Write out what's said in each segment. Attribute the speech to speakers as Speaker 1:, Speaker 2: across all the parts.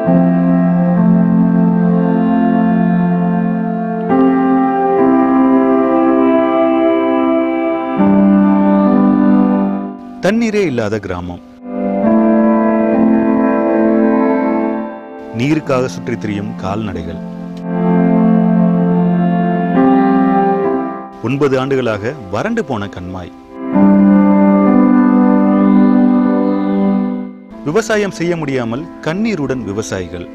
Speaker 1: தண்ணீரே இல்லாத கிராமம் நீருக்காக சுற்றித் திரியும் கால்நடைகள் ஒன்பது ஆண்டுகளாக வறண்டு போன கண்மாய் விவசாயம் செய்ய முடியாமல் கண்ணீருடன் விவசாயிகள்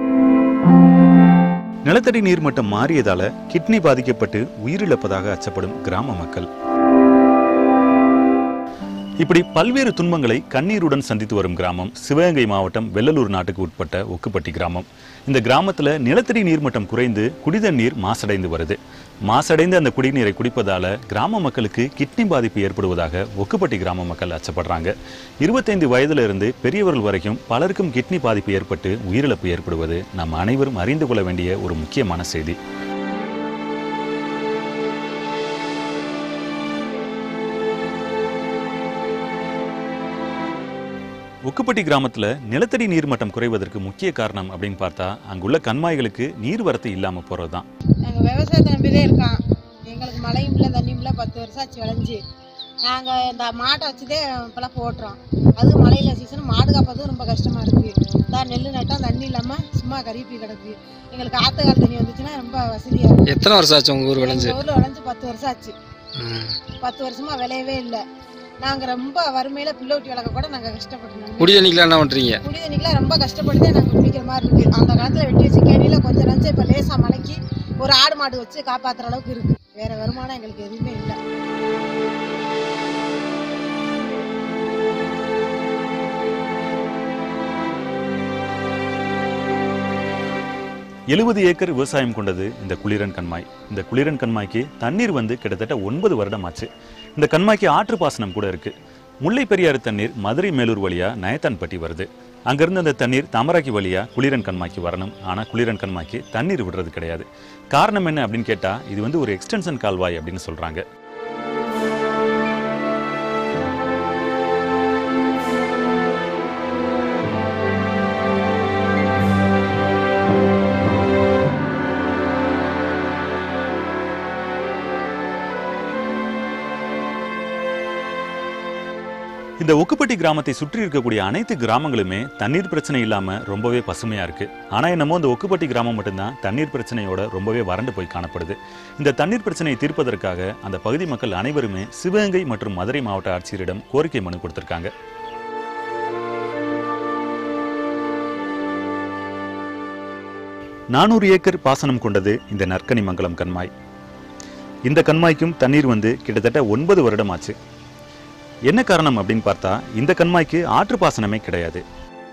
Speaker 1: நிலத்தடி நீர்மட்டம் மாறியதால கிட்னி பாதிக்கப்பட்டு உயிரிழப்பதாக அச்சப்படும் கிராம மக்கள் இப்படி பல்வேறு துன்பங்களை கண்ணீருடன் சந்தித்து வரும் கிராமம் சிவகங்கை மாவட்டம் வெள்ளலூர் நாட்டுக்கு உட்பட்ட ஒக்குப்பட்டி கிராமம் இந்த கிராமத்துல நிலத்தடி நீர்மட்டம் குறைந்து குடித நீர் மாசடைந்து வருது மாசடைந்த அந்த குடிநீரை குடிப்பதால கிராம மக்களுக்கு கிட்னி பாதிப்பு ஏற்படுவதாக ஒக்குப்பட்டி கிராம மக்கள் அச்சப்படுறாங்க இருபத்தைந்து வயதுல இருந்து பெரியவர்கள் வரைக்கும் பலருக்கும் கிட்னி பாதிப்பு ஏற்பட்டு உயிரிழப்பு ஏற்படுவது நாம் அனைவரும் அறிந்து கொள்ள வேண்டிய ஒரு முக்கியமான செய்தி உக்குப்பட்டி கிராமத்துல நிலத்தடி நீர்மட்டம் குறைவதற்கு முக்கிய காரணம் அப்படின்னு பார்த்தா அங்குள்ள கண்மாய்களுக்கு நீர்வரத்து இல்லாம போறதுதான்
Speaker 2: நாங்கள் விவசாயத்தை நம்பிதான் இருக்கோம் எங்களுக்கு மழையும் இல்லை தண்ணியும் இல்லை பத்து வருஷம் ஆச்சு விளைஞ்சி நாங்கள் இந்த மாட்டை வச்சுதே இப்போலாம் போட்டுறோம் அது மழையில சீசன் மாடு காப்பதும் ரொம்ப கஷ்டமாக இருக்குது தான் நெல் நட்டோம் தண்ணி இல்லாமல் சும்மா கருப்பி கிடக்கு எங்களுக்கு ஆற்றுக்கால் தண்ணி வந்துச்சுன்னா ரொம்ப வசதியாக இருக்கும்
Speaker 3: எத்தனை வருஷம் ஆச்சு உங்க ஊர் விளைஞ்சு
Speaker 2: எங்கள் ஊரில் விளைஞ்சு பத்து வருஷம் ஆச்சு
Speaker 3: ம்.
Speaker 2: பத்து வருஷமாக விளையவே இல்லை நாங்கள் ரொம்ப வறுமையில் பிள்ளை ஊட்டி வளர்க்க கூட நாங்கள் கஷ்டப்பட்டுருந்தோம்
Speaker 3: குடி தண்ணிக்கெல்லாம் என்ன பண்றீங்க
Speaker 2: குடி தண்ணிக்கெலாம் ரொம்ப கஷ்டப்பட்டு தான் நாங்கள் குடிக்கிற மாதிரி இருக்குது அந்த காலத்தில் வெட்டி வச்சு கேணியில் கொஞ்சம் நஞ்சு இப்போ லேசாக மலைக்கு ஒரு ஆடு மாடு வச்சு காப்பாற்றுற அளவுக்கு இருக்குது வேற வருமானம் எங்களுக்கு எதுவுமே இல்லை
Speaker 1: எழுபது ஏக்கர் விவசாயம் கொண்டது இந்த குளிரன் கண்மாய் இந்த குளிரன் கண்மாய்க்கு தண்ணீர் வந்து கிட்டத்தட்ட ஒன்பது வருடம் ஆச்சு இந்த கண்மாய்க்கு ஆற்று பாசனம் கூட இருக்கு முல்லை பெரியாறு தண்ணீர் மதுரை மேலூர் வழியா நயத்தான்பட்டி வருது அங்கிருந்து அந்த தண்ணீர் தமராக்கி வழியா குளிரன் கண்மாய்க்கு வரணும் ஆனா குளிரன் கண்மாய்க்கு தண்ணீர் விடுறது கிடையாது காரணம் என்ன அப்படின்னு கேட்டா இது வந்து ஒரு எக்ஸ்டென்ஷன் கால்வாய் அப்படின்னு சொல்றாங்க இந்த ஒக்குப்பட்டி கிராமத்தை சுற்றி இருக்கக்கூடிய அனைத்து கிராமங்களுமே தண்ணீர் பிரச்சனை இல்லாம ரொம்பவே பசுமையா இருக்கு ஆனா என்னமோ இந்த ஒக்குப்பட்டி கிராமம் மட்டும்தான் தண்ணீர் பிரச்சனையோட ரொம்பவே வறண்டு போய் காணப்படுது இந்த தண்ணீர் பிரச்சனையை தீர்ப்பதற்காக அந்த பகுதி மக்கள் அனைவருமே சிவகங்கை மற்றும் மதுரை மாவட்ட ஆட்சியரிடம் கோரிக்கை மனு கொடுத்திருக்காங்க நானூறு ஏக்கர் பாசனம் கொண்டது இந்த நற்கனி மங்கலம் கண்மாய் இந்த கண்மாய்க்கும் தண்ணீர் வந்து கிட்டத்தட்ட ஒன்பது வருடம் ஆச்சு என்ன காரணம் அப்படின்னு பார்த்தா இந்த கண்மாய்க்கு ஆற்று பாசனமே கிடையாது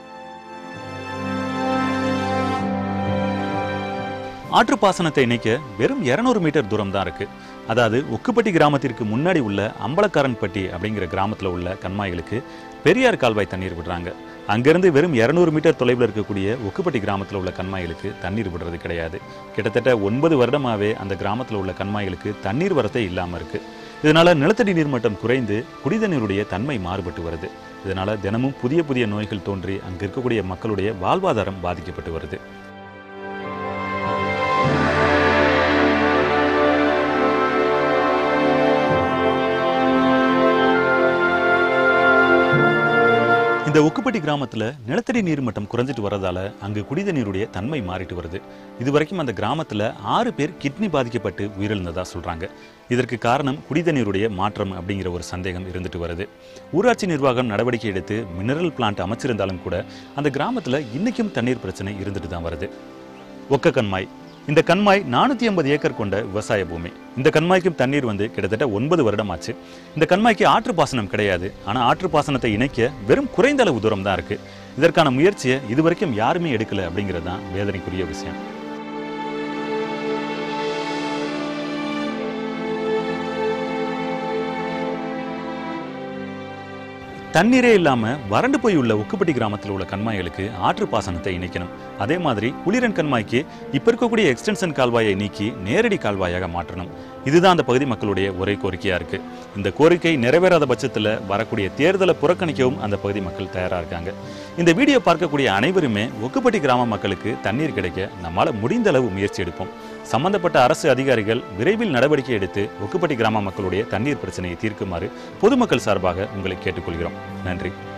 Speaker 1: ஆற்று பாசனத்தை இணைக்க வெறும் 200 மீட்டர் தூரம் தான் இருக்கு அதாவது உக்குப்பட்டி கிராமத்திற்கு முன்னாடி உள்ள அம்பலக்காரன்பட்டி அப்படிங்கிற கிராமத்துல உள்ள கண்மாய்களுக்கு பெரியார் கால்வாய் தண்ணீர் விடுறாங்க அங்கிருந்து வெறும் 200 மீட்டர் தொலைவில் இருக்கக்கூடிய உக்குப்பட்டி கிராமத்தில் உள்ள கண்மாய்களுக்கு தண்ணீர் விடுறது கிடையாது கிட்டத்தட்ட ஒன்பது வருடமாவே அந்த கிராமத்தில் உள்ள கண்மாய்களுக்கு தண்ணீர் வரத்தே இல்லாம இருக்கு இதனால நிலத்தடி நீர்மட்டம் குறைந்து குடித நீருடைய தன்மை மாறுபட்டு வருது இதனால தினமும் புதிய புதிய நோய்கள் தோன்றி அங்க இருக்கக்கூடிய மக்களுடைய வாழ்வாதாரம் பாதிக்கப்பட்டு வருது இந்த ஒக்குப்பட்டி கிராமத்துல நிலத்தடி நீர் மட்டம் குறைஞ்சிட்டு வரதால அங்கு குடித நீருடைய தன்மை மாறிட்டு வருது இதுவரைக்கும் அந்த கிராமத்துல ஆறு பேர் கிட்னி பாதிக்கப்பட்டு உயிரிழந்ததா சொல்றாங்க இதற்கு காரணம் குடித நீருடைய மாற்றம் அப்படிங்கிற ஒரு சந்தேகம் இருந்துட்டு வருது ஊராட்சி நிர்வாகம் நடவடிக்கை எடுத்து மினரல் பிளான்ட் அமைச்சிருந்தாலும் கூட அந்த கிராமத்துல இன்னைக்கும் தண்ணீர் பிரச்சனை இருந்துட்டு தான் வருது ஒக்க கண்மாய் இந்த கண்மாய் நானூத்தி ஐம்பது ஏக்கர் கொண்ட விவசாய பூமி இந்த கண்மாய்க்கும் தண்ணீர் வந்து கிட்டத்தட்ட ஒன்பது வருடம் ஆச்சு இந்த கண்மாய்க்கு ஆற்று பாசனம் கிடையாது ஆனா ஆற்று பாசனத்தை இணைக்க வெறும் குறைந்த அளவு தூரம் தான் இருக்கு இதற்கான முயற்சியை இதுவரைக்கும் யாருமே எடுக்கல அப்படிங்கிறது தான் வேதனைக்குரிய விஷயம் தண்ணீரே இல்லாம வறண்டு போய் உள்ள உக்குப்பட்டி கிராமத்தில் உள்ள கண்மாய்களுக்கு ஆற்று பாசனத்தை இணைக்கணும் அதே மாதிரி குளிரன் கண்மாய்க்கு இப்ப இருக்கக்கூடிய எக்ஸ்டென்ஷன் கால்வாயை நீக்கி நேரடி கால்வாயாக மாற்றணும் இதுதான் அந்த பகுதி மக்களுடைய ஒரே கோரிக்கையா இருக்கு இந்த கோரிக்கை நிறைவேறாத பட்சத்துல வரக்கூடிய தேர்தலை புறக்கணிக்கவும் அந்த பகுதி மக்கள் தயாரா இருக்காங்க இந்த வீடியோ பார்க்கக்கூடிய அனைவருமே ஒக்குப்பட்டி கிராம மக்களுக்கு தண்ணீர் கிடைக்க நம்மால முடிந்த அளவு முயற்சி எடுப்போம் சம்பந்தப்பட்ட அரசு அதிகாரிகள் விரைவில் நடவடிக்கை எடுத்து ஒக்குப்பட்டி கிராம மக்களுடைய தண்ணீர் பிரச்சனையை தீர்க்குமாறு பொதுமக்கள் சார்பாக உங்களை கேட்டுக்கொள்கிறோம் நன்றி